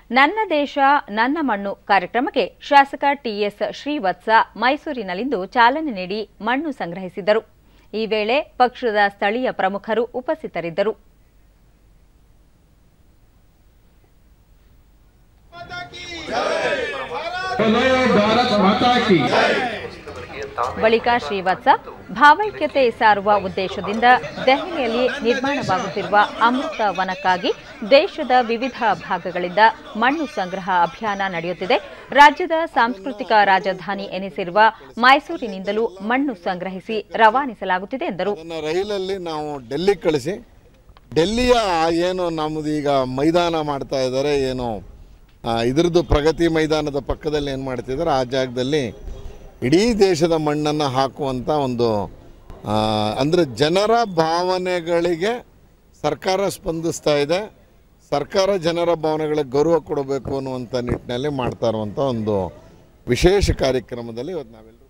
ನನ್ನ ದೇಶ ನನ್ನ ಮಣ್ಣು ಕಾರ್ಯಕ್ರಮಕ್ಕೆ ಶಾಸಕ ಟಿಎಸ್ ಶ್ರೀವತ್ಸ ಮೈಸೂರಿನಲ್ಲಿಂದು ಚಾಲನೆ ನೀಡಿ ಮಣ್ಣು ಸಂಗ್ರಹಿಸಿದರು ಈ ವೇಳೆ ಪಕ್ಷದ ಸ್ಥಳೀಯ ಪ್ರಮುಖರು ಉಪಸ್ಥಿತರಿದ್ದರು बोलो भारत माता की ಬಳಿಕ ಶ್ರೀವತ್ಸ ಭಾವೈಕ್ಯತೆ ಸಾರುವ ಉದ್ದೇಶದಿಂದ ದೆಹಲಿಯಲ್ಲಿ ನಿರ್ಮಾಣವಾಗುತ್ತಿರುವ ಅಮೃತ ವನಕ್ಕಾಗಿ ದೇಶದ ವಿವಿಧ ಭಾಗಗಳಿಂದ ಮಣ್ಣು ಸಂಗ್ರಹ ಅಭಿಯಾನ ನಡೆಯುತ್ತಿದೆ ರಾಜ್ಯದ ಸಾಂಸ್ಕೃತಿಕ ರಾಜಧಾನಿ ಎನಿಸಿರುವ ಮೈಸೂರಿನಿಂದಲೂ ಮಣ್ಣು ಸಂಗ್ರಹಿಸಿ ರವಾನಿಸಲಾಗುತ್ತಿದೆ ಎಂದರು ಅದನ್ನು ರೈಲಲ್ಲಿ ನಾವು ಡೆಲ್ಲಿಗೆ ಕಳಿಸಿ ಡೆಲ್ಲಿಯ ಏನು ನಮ್ಮದು ಈಗ ಮೈದಾನ ಮಾಡ್ತಾ ಇದ್ದಾರೆ ಏನು ಆ, ಇದ್ರದ್ದು ಪ್ರಗತಿ ಮೈದಾನದ ಪಕ್ಕದಲ್ಲಿ ಏನು ಮಾಡ್ತಿದ್ದಾರೆ ಆ ಜಾಗದಲ್ಲಿ ಇಡೀ ದೇಶದ ಮಣ್ಣನ್ನು ಹಾಕುವಂಥ ಒಂದು ಅಂದರೆ ಜನರ ಭಾವನೆಗಳಿಗೆ ಸರ್ಕಾರ ಸ್ಪಂದಿಸ್ತಾ ಇದೆ ಸರ್ಕಾರ ಜನರ ಭಾವನೆಗಳಿಗೆ ಗೌರವ ಕೊಡಬೇಕು ಅನ್ನುವಂಥ ನಿಟ್ಟಿನಲ್ಲಿ ಮಾಡ್ತಾ ಇರುವಂಥ ಒಂದು ವಿಶೇಷ ಕಾರ್ಯಕ್ರಮದಲ್ಲಿ ಇವತ್ತು ನಾವೆಲ್ಲರೂ